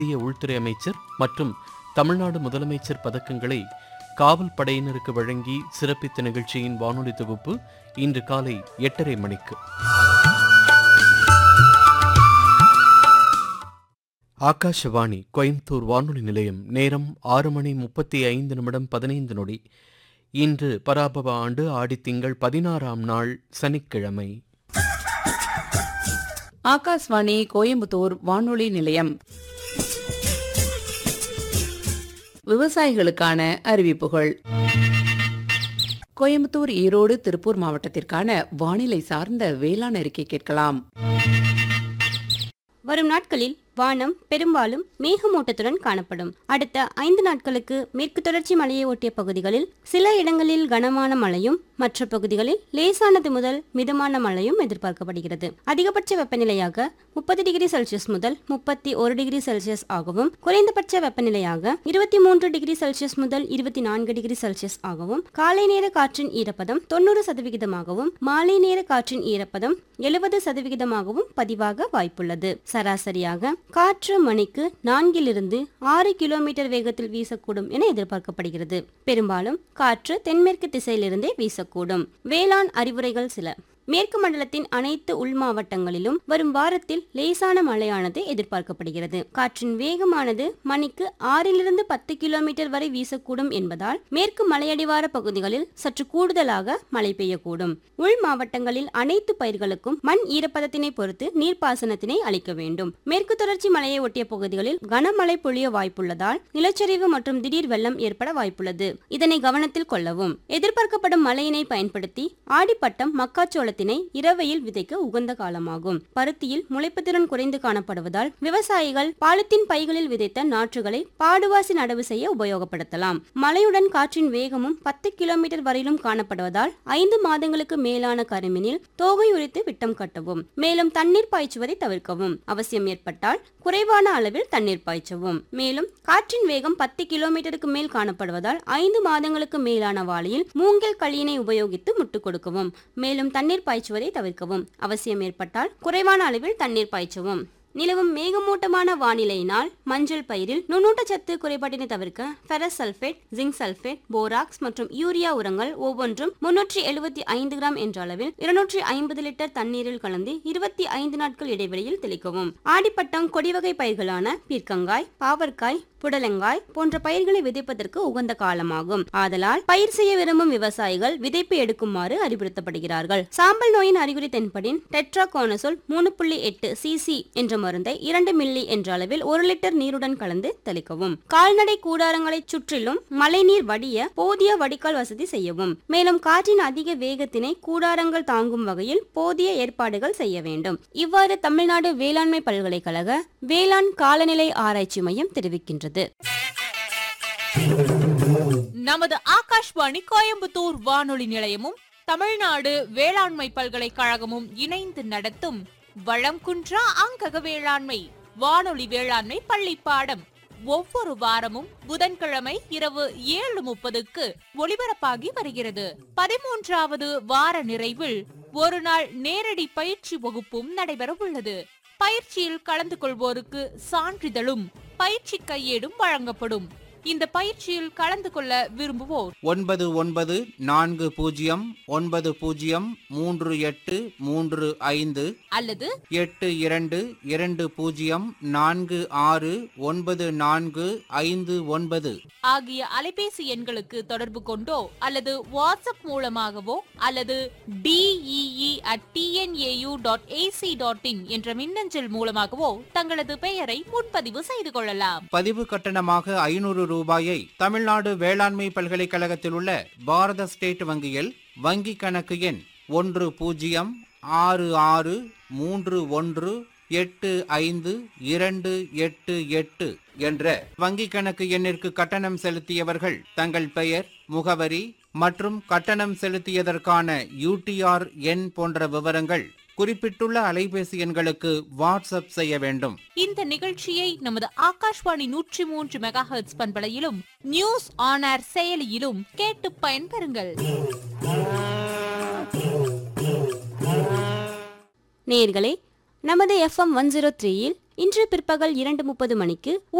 மத்திய உள்துறை அமைச்சர் மற்றும் தமிழ்நாடு முதலமைச்சர் பதக்கங்களை காவல் படையினருக்கு வழங்கி சிறப்பித்த நிகழ்ச்சியின் வானொலி தொகுப்பு இன்று காலை எட்டரை மணிக்கு ஆகாஷவாணி கோயம்புத்தூர் வானொலி நிலையம் நேரம் ஆறு மணி முப்பத்தி ஐந்து நிமிடம் பதினைந்து நொடி இன்று பராபவ ஆண்டு ஆடித்திங்கள் பதினாறாம் நாள் சனிக்கிழமை ஆகாஷ்வாணி கோயம்புத்தூர் வானொலி நிலையம் விவசாயிகளுக்கான அறிவிப்புகள் கோயம்புத்தூர் ஈரோடு திருப்பூர் மாவட்டத்திற்கான வானிலை சார்ந்த வேளாண் அறிக்கை கேட்கலாம் வரும் நாட்களில் வானம் பெரும்பாலும் மேகமூட்டத்துடன் காணப்படும் அடுத்த ஐந்து நாட்களுக்கு மேற்கு தொடர்ச்சி மலையை ஒட்டிய பகுதிகளில் சில இடங்களில் கனமான மழையும் மற்ற பகுதிகளில் லேசானது முதல் மிதமான மழையும் எதிர்பார்க்கப்படுகிறது அதிகபட்ச வெப்பநிலையாக முப்பது டிகிரி செல்சியஸ் முதல் முப்பத்தி ஒரு டிகிரி செல்சியஸ் ஆகவும் குறைந்தபட்ச வெப்பநிலையாக இருபத்தி மூன்று டிகிரி செல்சியஸ் முதல் இருபத்தி நான்கு டிகிரி செல்சியஸ் ஆகவும் காலை நேர காற்றின் ஈரப்பதம் தொண்ணூறு சதவிகிதமாகவும் மாலை நேர காற்றின் ஈரப்பதம் எழுபது சதவிகிதமாகவும் பதிவாக வாய்ப்புள்ளது சராசரியாக காற்று மணிக்கு நான்கிலிருந்து ஆறு கிலோமீட்டர் வேகத்தில் வீசக்கூடும் என எதிர்பார்க்கப்படுகிறது பெரும்பாலும் காற்று தென்மேற்கு திசையிலிருந்தே வீசக்கூடும் வேளாண் அறிவுரைகள் சில மேற்கு மண்டலத்தின் அனைத்து உள் மாவட்டங்களிலும் வரும் வாரத்தில் லேசான மழையானது எதிர்பார்க்கப்படுகிறது காற்றின் வேகமானது மணிக்கு ஆறிலிருந்து பத்து கிலோமீட்டர் வரை வீசக்கூடும் என்பதால் மேற்கு மலையடிவார பகுதிகளில் சற்று கூடுதலாக மழை பெய்யக்கூடும் உள் மாவட்டங்களில் அனைத்து பயிர்களுக்கும் மண் ஈரப்பதத்தினை பொறுத்து நீர்ப்பாசனத்தினை அளிக்க வேண்டும் மேற்கு தொடர்ச்சி மலையை ஒட்டிய பகுதிகளில் கனமழை பொழிய வாய்ப்புள்ளதால் நிலச்சரிவு மற்றும் திடீர் வெள்ளம் ஏற்பட வாய்ப்புள்ளது இதனை கவனத்தில் கொள்ளவும் எதிர்பார்க்கப்படும் மழையினை பயன்படுத்தி ஆடிப்பட்டம் மக்காச்சோளத்தினை இரவையில் விதைக்க உகந்த காலமாகும் பருத்தியில் முளைப்புத்திறன் குறைந்து காணப்படுவதால் விவசாயிகள் பாலித்தீன் பைகளில் விதைத்த நாற்றுகளை பாடுவாசி நடவு செய்ய உபயோகப்படுத்தலாம் மழையுடன் காற்றின் வேகமும் பத்து கிலோமீட்டர் வரையிலும் காணப்படுவதால் ஐந்து மாதங்களுக்கு மேலான கருமினில் தோகை உரித்து விட்டம் கட்டவும் மேலும் தண்ணீர் பாய்ச்சுவதை தவிர்க்கவும் அவசியம் ஏற்பட்டால் குறைவான அளவில் தண்ணீர் பாய்ச்சவும் மேலும் காற்றின் வேகம் பத்து கிலோமீட்டருக்கு மேல் காணப்படுவதால் ஐந்து மாதங்களுக்கு மேலான வாளியில் மூங்கில் களியினை உபயோகித்து முட்டு கொடுக்கவும் மேலும் தண்ணீர் பாய்ச்சுவதை தவிர்க்கவும் அவசியம் ஏற்பட்டால் குறைவான அளவில் தண்ணீர் பாய்ச்சவும் நிலவும் மேகமூட்டமான வானிலையினால் மஞ்சள் பயிரில் நுண்ணூட்டச்சத்து குறைபாட்டினை தவிர்க்க ferrous sulphate zinc sulphate borax மற்றும் யூரியா உரங்கள் ஒவ்வொன்றும் முன்னூற்றி எழுபத்தி ஐந்து கிராம் என்ற அளவில் இருநூற்றி ஐம்பது லிட்டர் தண்ணீரில் கலந்து இருபத்தி ஐந்து நாட்கள் இடைவெளியில் தெளிக்கவும் ஆடிப்பட்டம் கொடிவகை பயிர்களான பீர்க்கங்காய் பாவற்காய் புடலங்காய் போன்ற பயிர்களை விதைப்பதற்கு உகந்த காலமாகும் ஆதலால் பயிர் செய்ய விரும்பும் விவசாயிகள் விதைப்பு எடுக்குமாறு அறிவுறுத்தப்படுகிறார்கள் சாம்பல் நோயின் அறிகுறி தென்படின் டெட்ராகோனசோல் மூணு புள்ளி எட்டு சிசி என்ற மருந்தை இரண்டு மில்லி என்ற அளவில் ஒரு லிட்டர் நீருடன் கலந்து தெளிக்கவும் கால்நடை கூடாரங்களை சுற்றிலும் மழைநீர் வடிய போதிய வடிகால் வசதி செய்யவும் மேலும் காற்றின் அதிக வேகத்தினை கூடாரங்கள் தாங்கும் வகையில் போதிய ஏற்பாடுகள் செய்ய வேண்டும் இவ்வாறு தமிழ்நாடு வேளாண்மை பல்கலைக்கழக வேளாண் காலநிலை ஆராய்ச்சி மையம் தெரிவிக்கின்றது நமது ஆகாஷ்வாணி கோயம்புத்தூர் வானொலி நிலையமும் தமிழ்நாடு வேளாண்மை பல்கலைக்கழகமும் இணைந்து நடத்தும் வளம் குன்றா அங்கக வேளாண்மை வானொலி வேளாண்மை பள்ளி பாடம் ஒவ்வொரு வாரமும் புதன்கிழமை இரவு ஏழு முப்பதுக்கு ஒளிபரப்பாகி வருகிறது பதிமூன்றாவது வார நிறைவில் ஒரு நாள் நேரடி பயிற்சி வகுப்பும் நடைபெற உள்ளது பயிற்சியில் கலந்து கொள்வோருக்கு சான்றிதழும் பயிற்சி கையேடும் வழங்கப்படும் இந்த பயிற்சியில் கலந்து கொள்ள விரும்புவோர் ஒன்பது ஒன்பது நான்கு பூஜ்ஜியம் ஒன்பது பூஜ்ஜியம் மூன்று எட்டு மூன்று ஐந்து அல்லது எட்டு இரண்டு இரண்டு பூஜ்ஜியம் நான்கு ஆறு ஒன்பது நான்கு ஐந்து ஒன்பது ஆகிய அலைபேசி எண்களுக்கு தொடர்பு கொண்டோ அல்லது வாட்ஸ்அப் மூலமாகவோ அல்லது DEE at TNAU dot AC dot in என்ற மின்னஞ்சல் மூலமாகவோ தங்களது பெயரை முன்பதிவு செய்து கொள்ளலாம் பதிவு கட்டணமாக ஐநூறு ரூபாயை தமிழ்நாடு வேளாண்மை பல்கலைக்கழகத்தில் உள்ள பாரத ஸ்டேட் வங்கியில் வங்கி கணக்கு எண் ஒன்று பூஜ்ஜியம் ஆறு ஆறு மூன்று ஒன்று எட்டு ஐந்து இரண்டு எட்டு எட்டு என்ற வங்கி கணக்கு எண்ணிற்கு கட்டணம் செலுத்தியவர்கள் தங்கள் பெயர் முகவரி மற்றும் கட்டணம் செலுத்தியதற்கான யூடிஆர் எண் போன்ற விவரங்கள் குறிப்பிட்டுள்ள அலைபேசி எண்களுக்கு வாட்ஸ்அப் செய்ய வேண்டும் இந்த நிகழ்ச்சியை நமது ஆகாஷ்வாணி நூற்றி மூன்று மெகா ஹெர்ட்ஸ் பண்பலையிலும் நியூஸ் ஆன் ஏர் செயலியிலும் கேட்டு பயன்பெறுங்கள் நேயர்களே நமது எஃப்எம் ஒன் ஜீரோ த்ரீயில் இன்று பிற்பகல் இரண்டு முப்பது மணிக்கு